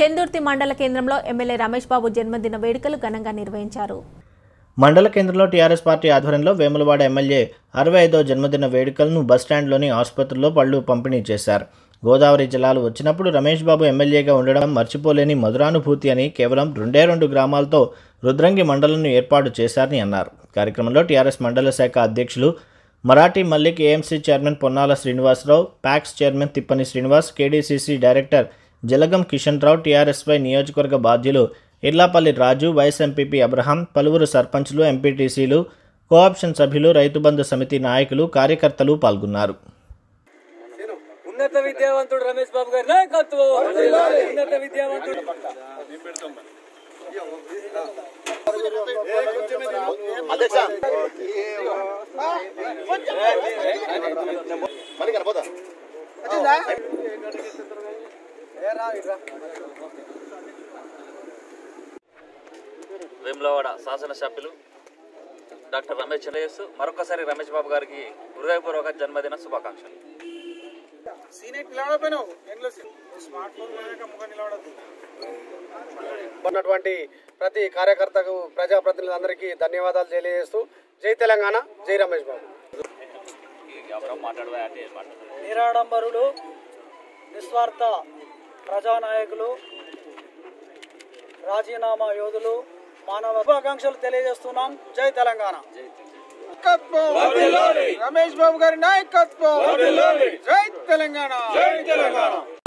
చెందుర్తి మండల కేంద్రంలో ఎమ్మెల్యే రమేష్ బాబు జన్మదిన వేడుకలు ఘనంగా నిర్వహించారు మండల కేంద్రంలో టీఆర్ఎస్ పార్టీ ఆధ్వర్యంలో వేములవాడ ఎమ్మెల్యే అరవై ఐదో జన్మదిన వేడుకలను బస్టాండ్లోని ఆసుపత్రిలో పళ్ళు పంపిణీ చేశారు గోదావరి జిల్లాలు వచ్చినప్పుడు రమేష్ బాబు ఎమ్మెల్యేగా ఉండడం మర్చిపోలేని మధురానుభూతి అని కేవలం రెండే రెండు గ్రామాలతో రుద్రంగి మండలంను ఏర్పాటు చేశారని అన్నారు కార్యక్రమంలో టీఆర్ఎస్ మండల శాఖ అధ్యక్షులు Marathi Mallik AMC chairman Ponnala Srinivasarao PACS chairman Tippani Srinivas KDCC director Jalagam Kishan Rao టీఆర్ఎస్పై నియోజకవర్గ బాధ్యులు Irlapalli Raju vice MPP Abraham పలువురు సర్పంచ్లు ఎంపీటీసీలు కోఆప్షన్ సభ్యులు రైతు బంధు సమితి నాయకులు కార్యకర్తలు పాల్గొన్నారు ఉన్నత విద్యావంతుడు రమేష్ బాబు గారి నాయకత్వం ఉన్నత విద్యావంతుడు వేములవాడ శాసనసభ్యులు డాక్టర్ రమేష్ చంద్రయేసు మరొకసారి రమేష్ బాబు గారికి హృదయపూర్వక జన్మదిన శుభాకాంక్షలు ఉన్నటువంటి ప్రతి కార్యకర్తకు ప్రజాప్రతినిధులందరికీ ధన్యవాదాలు తెలియజేస్తూ జై తెలంగాణ జై రమేష్ బాబు మాట్లాడవా అంటే మాట్లాడు నిరాడంబరులు నిస్వార్థ ప్రజానాయకులు రాజీనామా యోధులు మానవ శుభాకాంక్షలు తెలియజేస్తున్నాం జై తెలంగాణ రమేష్ బాబు గారి నాయకత్వం జై తెలంగాణ